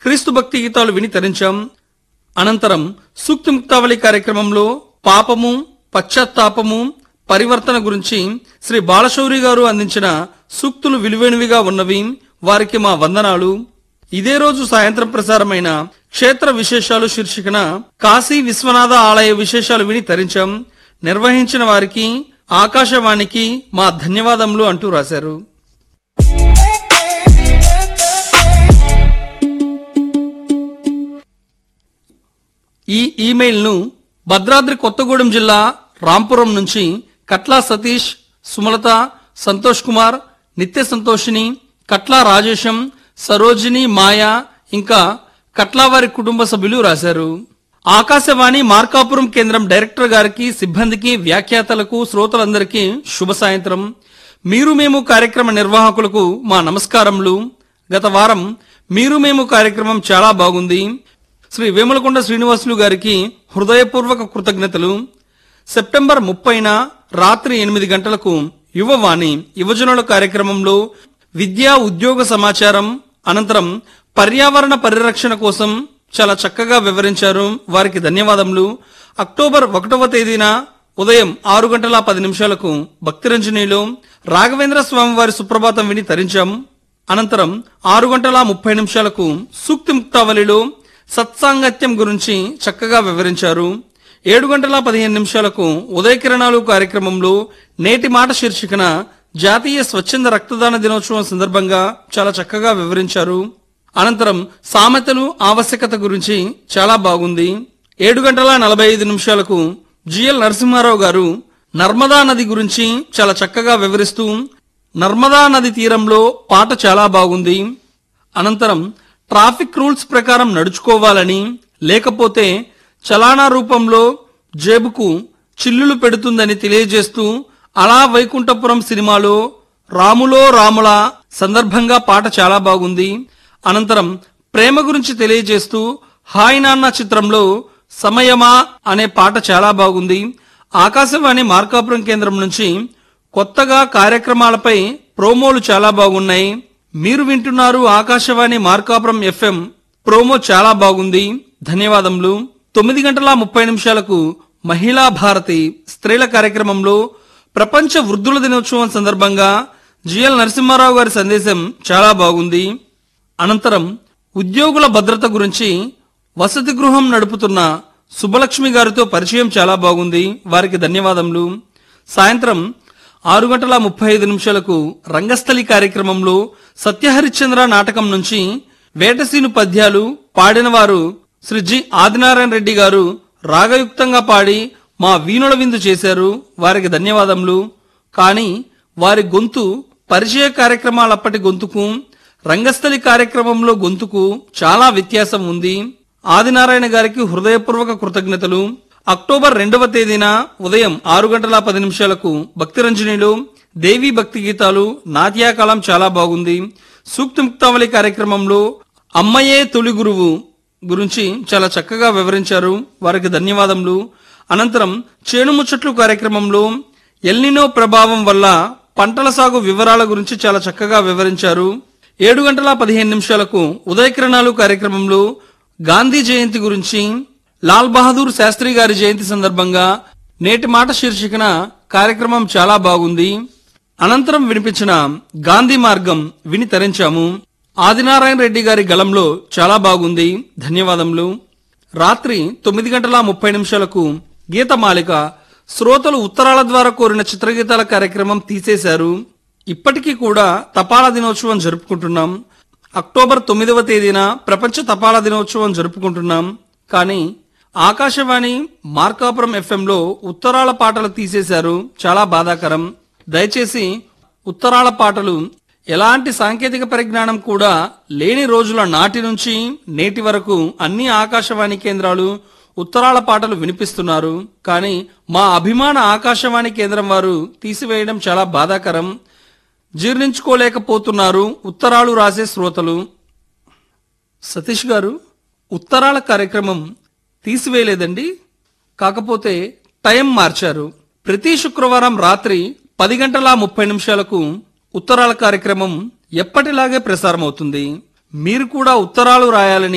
క్రీస్తు భక్తి గీతాలు విని తరించాం అనంతరం సూక్తి ముక్తావళి కార్యక్రమంలో పాపము పశ్చాత్తాపము పరివర్తన గురించి శ్రీ బాలశౌరి గారు అందించిన సూక్తులు విలువైనవిగా ఉన్నవి వారికి మా వందనాలు ఇదే రోజు సాయంత్రం ప్రసారమైన క్షేత్ర విశేషాలు శీర్షికన కాశీ విశ్వనాథ ఆలయ విశేషాలు విని తరించాం నిర్వహించిన వారికి ఆకాశవాణికి మా ధన్యవాదములు అంటూ రాశారు ఈ ఇమెయిల్ను భద్రాద్రి కొత్తగూడెం జిల్లా రాంపురం నుంచి కట్లా సతీష్ సుమలత సంతోష్ కుమార్ నిత్య సంతోషిని కట్లా రాజేశం సరోజిని మాయా ఇంకా కట్లా వారి కుటుంబ సభ్యులు రాశారు ఆకాశవాణి మార్కాపురం కేంద్రం డైరెక్టర్ గారికి సిబ్బందికి వ్యాఖ్యాతలకు శ్రోతలందరికీ శుభ సాయంత్రం మీరు మేము కార్యక్రమ నిర్వాహకులకు మా నమస్కారములు గత వారం మీరు మేము కార్యక్రమం చాలా బాగుంది శ్రీ వేములకొండ శ్రీనివాసులు గారికి హృదయపూర్వక కృతజ్ఞతలు సెప్టెంబర్ ముప్పైన రాత్రి ఎనిమిది గంటలకు యువవాణి యువజనుల కార్యక్రమంలో విద్యా ఉద్యోగ సమాచారం అనంతరం పర్యావరణ పరిరక్షణ కోసం చాలా చక్కగా వివరించారు వారికి ధన్యవాదములు అక్టోబర్ ఒకటవ తేదీన ఉదయం ఆరు గంటల పది నిమిషాలకు భక్తిరంజనీలో రాఘవేంద్ర స్వామి వారి సుప్రభాతం విని తరించాం అనంతరం ఆరు గంటల ముప్పై నిమిషాలకు సూక్తి ముక్తావళిలో సత్సాంగత్యం గురించి చక్కగా వివరించారు ఏడు గంటల పదిహేను నిమిషాలకు ఉదయకిరణాలు కార్యక్రమంలో నేటి మాట శీర్షికన జాతీయ స్వచ్ఛంద రక్తదాన దినోత్సవం సందర్భంగా చాలా చక్కగా వివరించారు అనంతరం సామెతలు ఆవశ్యకత గురించి చాలా బాగుంది ఏడు గంటల నలభై ఐదు నిమిషాలకు జిఎల్ నరసింహారావు గారు నర్మదా నది గురించి చాలా చక్కగా వివరిస్తూ నర్మదా నది తీరంలో పాట చాలా బాగుంది అనంతరం ట్రాఫిక్ రూల్స్ ప్రకారం నడుచుకోవాలని లేకపోతే చలానా రూపంలో జేబుకు చిల్లులు పెడుతుందని తెలియజేస్తూ అలా వైకుంఠపురం సినిమాలో రాములో రాముల సందర్భంగా పాట చాలా బాగుంది అనంతరం ప్రేమ గురించి తెలియజేస్తూ హాయ్ నాన్న చిత్రంలో సమయమా అనే పాట చాలా బాగుంది ఆకాశవాణి మార్కాపురం కేంద్రం నుంచి కొత్తగా కార్యక్రమాలపై ప్రోమోలు చాలా బాగున్నాయి మీరు వింటున్నారు ఆకాశవాణి మార్కాపురం ఎఫ్ఎం ప్రోమో చాలా బాగుంది ధన్యవాదములు తొమ్మిది గంటల ముప్పై నిమిషాలకు మహిళా భారతి స్త్రీల కార్యక్రమంలో ప్రపంచ వృద్ధుల దినోత్సవం సందర్భంగా జిఎల్ నరసింహారావు గారి సందేశం చాలా బాగుంది అనంతరం ఉద్యోగుల భద్రత గురించి వసతి గృహం నడుపుతున్న సుబ్బలక్ష్మి గారితో పరిచయం చాలా బాగుంది వారికి ధన్యవాదములు సాయంత్రం ఆరు గంటల ముప్పై ఐదు నిమిషాలకు రంగస్థలి కార్యక్రమంలో సత్యహరిశ్చంద్ర నాటకం నుంచి వేటసీను పద్యాలు పాడిన వారు శ్రీ జి ఆదినారాయణ రెడ్డి గారు రాగయుక్తంగా పాడి మా వీణుల విందు చేశారు వారికి ధన్యవాదములు కానీ వారి గొంతు పరిచయ కార్యక్రమాలప్పటి గొంతుకు రంగస్థలి కార్యక్రమంలో గొంతుకు చాలా వ్యత్యాసం ఉంది ఆదినారాయణ గారికి హృదయపూర్వక కృతజ్ఞతలు అక్టోబర్ రెండవ తేదీన ఉదయం ఆరు గంటల పది నిమిషాలకు భక్తిరంజనిలో దేవీ భక్తి గీతాలు నాట్యాకాలం చాలా బాగుంది సూక్తి ముక్తావళి కార్యక్రమంలో అమ్మయే తొలి గురువు గురించి చాలా చక్కగా వివరించారు వారికి ధన్యవాదములు అనంతరం చేను ముచ్చట్లు కార్యక్రమంలో ఎల్నినో ప్రభావం వల్ల పంటల సాగు వివరాల గురించి చాలా చక్కగా వివరించారు ఏడు గంటల పదిహేను నిమిషాలకు ఉదయకిరణాలు కార్యక్రమంలో గాంధీ జయంతి గురించి లాల్ బహదూర్ శాస్త్రి గారి జయంతి సందర్భంగా నేటి మాట శీర్షికన కార్యక్రమం చాలా బాగుంది అనంతరం వినిపించిన గాంధీ మార్గం విని తరించాము ఆదినారాయణ రెడ్డి గారి గళంలో చాలా బాగుంది ధన్యవాదములు రాత్రి తొమ్మిది గంటల ముప్పై నిమిషాలకు గీతమాలిక శ్రోతలు ఉత్తరాల ద్వారా కోరిన చిత్రగీతాల కార్యక్రమం తీసేశారు ఇప్పటికీ కూడా తపాలా దినోత్సవం జరుపుకుంటున్నాం అక్టోబర్ తొమ్మిదవ తేదీన ప్రపంచ తపాలా దినోత్సవం జరుపుకుంటున్నాం కానీ ఆకాశవాణి మార్కాపురం ఎఫ్ఎంలో ఉత్తరాల పాటలు తీసేశారు చాలా బాధాకరం దయచేసి ఉత్తరాల పాటలు ఎలాంటి సాంకేతిక పరిజ్ఞానం కూడా లేని రోజుల నాటి నుంచి నేటి వరకు అన్ని ఆకాశవాణి కేంద్రాలు ఉత్తరాల పాటలు వినిపిస్తున్నారు కానీ మా అభిమాన ఆకాశవాణి కేంద్రం వారు తీసివేయడం చాలా బాధాకరం జీర్ణించుకోలేకపోతున్నారు ఉత్తరాలు రాసే శ్రోతలు సతీష్ గారు ఉత్తరాల కార్యక్రమం తీసివేయలేదండి కాకపోతే టైం మార్చారు ప్రతి శుక్రవారం రాత్రి పది గంటల ముప్పై నిమిషాలకు ఉత్తరాల కార్యక్రమం ఎప్పటిలాగే ప్రసారమవుతుంది మీరు కూడా ఉత్తరాలు రాయాలని